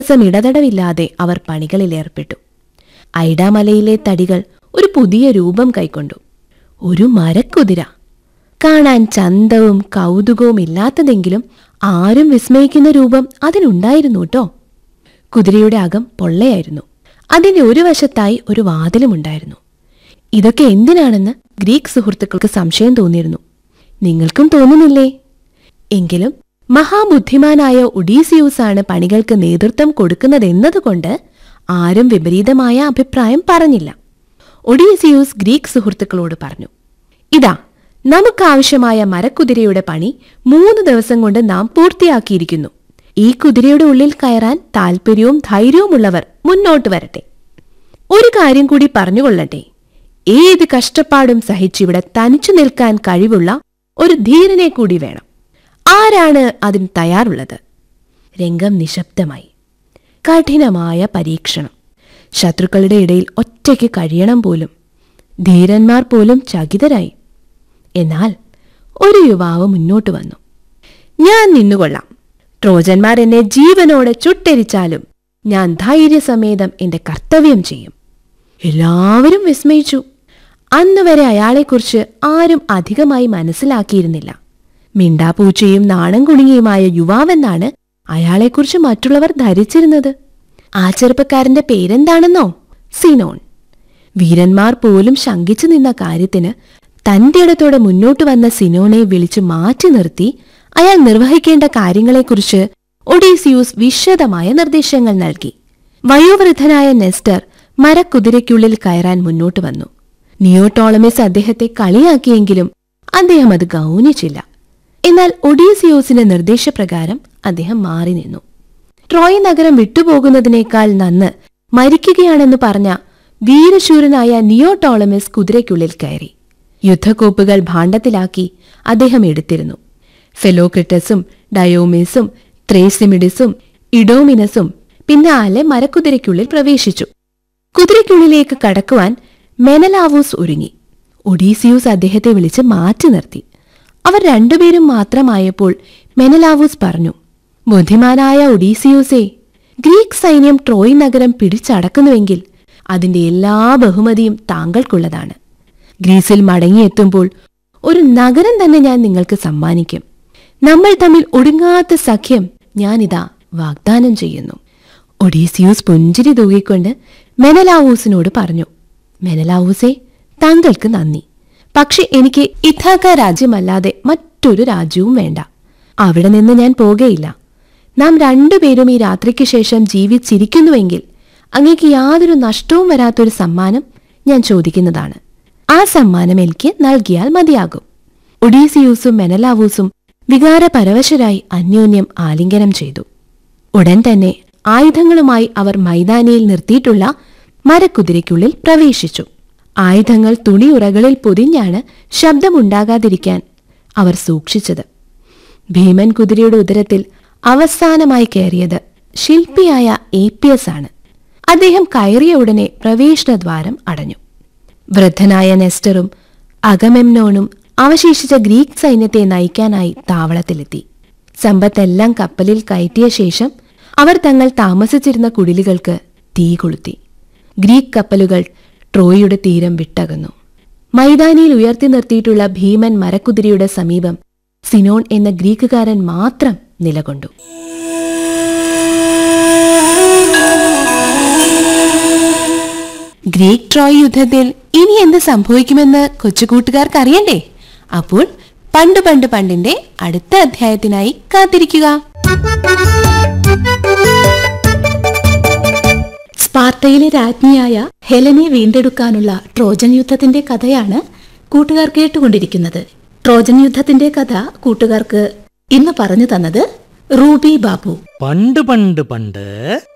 ദിവസം ഇടതടവില്ലാതെ അവർ പണികളിലേർപ്പെട്ടു ഐഡാമലയിലെ തടികൾ ഒരു പുതിയ രൂപം കൈക്കൊണ്ടു ഒരു മരക്കുതിര കാണാൻ ചന്തവും കൗതുകവും ഇല്ലാത്തതെങ്കിലും ആരും വിസ്മയിക്കുന്ന രൂപം അതിനുണ്ടായിരുന്നു കേട്ടോ കുതിരയുടെ അകം പൊള്ളയായിരുന്നു അതിന്റെ ഒരു വശത്തായി ഒരു വാതിലുമുണ്ടായിരുന്നു ഇതൊക്കെ എന്തിനാണെന്ന് ഗ്രീക്ക് സുഹൃത്തുക്കൾക്ക് സംശയം തോന്നിയിരുന്നു നിങ്ങൾക്കും തോന്നുന്നില്ലേ എങ്കിലും മഹാബുദ്ധിമാനായ ഒഡീസിയൂസാണ് പണികൾക്ക് നേതൃത്വം കൊടുക്കുന്നതെന്നതുകൊണ്ട് ആരും വിപരീതമായ അഭിപ്രായം പറഞ്ഞില്ല ഒഡീസിയൂസ് ഗ്രീക്ക് സുഹൃത്തുക്കളോട് പറഞ്ഞു ഇതാ നമുക്കാവശ്യമായ മരക്കുതിരയുടെ പണി മൂന്ന് ദിവസം കൊണ്ട് നാം പൂർത്തിയാക്കിയിരിക്കുന്നു ഈ കുതിരയുടെ ഉള്ളിൽ കയറാൻ താല്പര്യവും ധൈര്യവുമുള്ളവർ മുന്നോട്ട് വരട്ടെ ഒരു കാര്യം കൂടി പറഞ്ഞുകൊള്ളട്ടെ ഏത് കഷ്ടപ്പാടും സഹിച്ചിവിടെ തനിച്ചു നിൽക്കാൻ കഴിവുള്ള ഒരു ധീരനെ കൂടി വേണം ആരാണ് അതിന് തയ്യാറുള്ളത് രംഗം നിശബ്ദമായി കഠിനമായ പരീക്ഷണം ശത്രുക്കളുടെ ഇടയിൽ ഒറ്റയ്ക്ക് കഴിയണം പോലും ധീരന്മാർ പോലും ചകിതരായി എന്നാൽ ഒരു യുവാവ് മുന്നോട്ട് വന്നു ഞാൻ നിന്നുകൊള്ളാം ട്രോജന്മാർ എന്നെ ജീവനോടെ ചുട്ടെരിച്ചാലും ഞാൻ ധൈര്യസമേതം എന്റെ കർത്തവ്യം ചെയ്യും എല്ലാവരും വിസ്മയിച്ചു അന്നുവരെ അയാളെക്കുറിച്ച് ആരും അധികമായി മനസ്സിലാക്കിയിരുന്നില്ല മിണ്ടാപ്പൂച്ചയും നാണം കുണുങ്ങിയുമായ യുവാവെന്നാണ് അയാളെക്കുറിച്ച് മറ്റുള്ളവർ ധരിച്ചിരുന്നത് ആ ചെറുപ്പക്കാരന്റെ പേരെന്താണെന്നോ സിനോൺ വീരന്മാർ പോലും ശങ്കിച്ചു നിന്ന കാര്യത്തിന് തന്റെ ഇടത്തോടെ മുന്നോട്ട് വന്ന സിനോനെ വിളിച്ചു മാറ്റി നിർത്തി അയാൾ നിർവഹിക്കേണ്ട കാര്യങ്ങളെക്കുറിച്ച് ഒഡീസിയൂസ് വിശദമായ നിർദ്ദേശങ്ങൾ നൽകി വയോവൃദ്ധനായ നെസ്റ്റർ മരക്കുതിരയ്ക്കുള്ളിൽ കയറാൻ മുന്നോട്ട് വന്നു നിയോട്ടോളമിസ് അദ്ദേഹത്തെ കളിയാക്കിയെങ്കിലും അദ്ദേഹം അത് ഗൗനിച്ചില്ല എന്നാൽ ഒഡീസിയോസിന്റെ നിർദ്ദേശപ്രകാരം അദ്ദേഹം മാറി നിന്നു ട്രോയ് നഗരം വിട്ടുപോകുന്നതിനേക്കാൾ നന്ന് മരിക്കുകയാണെന്ന് പറഞ്ഞ വീരശൂരനായ നിയോട്ടോളമിസ് കുതിരയ്ക്കുള്ളിൽ കയറി യുദ്ധക്കോപ്പുകൾ ഭാണ്ഡത്തിലാക്കി അദ്ദേഹം എടുത്തിരുന്നു ഫെലോക്രിറ്റസും ഡയോമിസും ത്രേസിമിഡിസും ഇഡോമിനസും പിന്നാലെ മരക്കുതിരയ്ക്കുള്ളിൽ പ്രവേശിച്ചു കുതിരയ്ക്കുള്ളിലേക്ക് കടക്കുവാൻ മെനലാവൂസ് ഒരുങ്ങി ഒഡീസിയൂസ് അദ്ദേഹത്തെ വിളിച്ച് മാറ്റി നിർത്തി അവർ രണ്ടുപേരും മാത്രമായപ്പോൾ മെനലാവൂസ് പറഞ്ഞു ബുദ്ധിമാനായ ഒഡീസിയൂസേ ഗ്രീക്ക് സൈന്യം ട്രോയ് നഗരം പിടിച്ചടക്കുന്നുവെങ്കിൽ അതിന്റെ എല്ലാ ബഹുമതിയും താങ്കൾക്കുള്ളതാണ് ഗ്രീസിൽ മടങ്ങിയെത്തുമ്പോൾ ഒരു നഗരം തന്നെ ഞാൻ നിങ്ങൾക്ക് സമ്മാനിക്കും നമ്മൾ തമ്മിൽ ഒടുങ്ങാത്ത സഖ്യം ഞാനിതാ വാഗ്ദാനം ചെയ്യുന്നു ഒഡീസിയൂസ് പുഞ്ചിരി തൂകിക്കൊണ്ട് മെനലാവൂസിനോട് പറഞ്ഞു മെനലാവൂസേ താങ്കൾക്ക് നന്ദി പക്ഷെ എനിക്ക് ഇഥാക്ക രാജ്യമല്ലാതെ മറ്റൊരു രാജ്യവും വേണ്ട അവിടെ നിന്ന് ഞാൻ പോകയില്ല നാം രണ്ടുപേരും ഈ രാത്രിക്ക് ശേഷം ജീവിച്ചിരിക്കുന്നുവെങ്കിൽ അങ്ങേക്ക് യാതൊരു നഷ്ടവും വരാത്തൊരു സമ്മാനം ഞാൻ ചോദിക്കുന്നതാണ് ആ സമ്മാനം എനിക്ക് നൽകിയാൽ മതിയാകും ഒഡീസിയൂസും മെനലാവൂസും വികാരപരവശരായി അന്യോന്യം ആലിംഗനം ചെയ്തു ഉടൻ തന്നെ ആയുധങ്ങളുമായി അവർ മൈതാനിയിൽ നിർത്തിയിട്ടുള്ള മരക്കുതിരയ്ക്കുള്ളിൽ പ്രവേശിച്ചു ആയുധങ്ങൾ തുണിയുറകളിൽ പൊതിഞ്ഞാണ് ശബ്ദമുണ്ടാകാതിരിക്കാൻ അവർ സൂക്ഷിച്ചത് ഭീമൻ കുതിരയുടെ ഉദരത്തിൽ അവസാനമായി കയറിയത് ശില്പിയായ ഏപ്പിയസ് ആണ് അദ്ദേഹം കയറിയ ഉടനെ പ്രവേശനദ്വാരം അടഞ്ഞു വൃദ്ധനായ നെസ്റ്ററും അഗമെമ്നോണും അവശേഷിച്ച ഗ്രീക്ക് സൈന്യത്തെ നയിക്കാനായി താവളത്തിലെത്തി സമ്പത്തെല്ലാം കപ്പലിൽ കയറ്റിയ ശേഷം അവർ തങ്ങൾ താമസിച്ചിരുന്ന കുടിലുകൾക്ക് തീ കൊളുത്തി ഗ്രീക്ക് കപ്പലുകൾ ട്രോയിയുടെ തീരം വിട്ടകന്നു മൈതാനിയിൽ ഉയർത്തി നിർത്തിയിട്ടുള്ള ഭീമൻ മരക്കുതിരയുടെ സമീപം സിനോൺ എന്ന ഗ്രീക്കുകാരൻ മാത്രം നിലകൊണ്ടു ഗ്രീക്ക് ട്രോയ് യുദ്ധത്തിൽ ഇനി എന്ത് സംഭവിക്കുമെന്ന് കൊച്ചുകൂട്ടുകാർക്ക് അറിയണ്ടേ അപ്പോൾ പണ്ട് പണ്ട് പണ്ടിന്റെ അടുത്ത അധ്യായത്തിനായി കാത്തിരിക്കുക സ്പാർട്ടയിലെ രാജ്ഞിയായ ഹെലനെ വീണ്ടെടുക്കാനുള്ള ട്രോജൻ യുദ്ധത്തിന്റെ കഥയാണ് കൂട്ടുകാർ കേട്ടുകൊണ്ടിരിക്കുന്നത് ട്രോജൻ യുദ്ധത്തിന്റെ കഥ കൂട്ടുകാർക്ക് ഇന്ന് പറഞ്ഞു തന്നത് റൂബി ബാബു പണ്ട് പണ്ട് പണ്ട്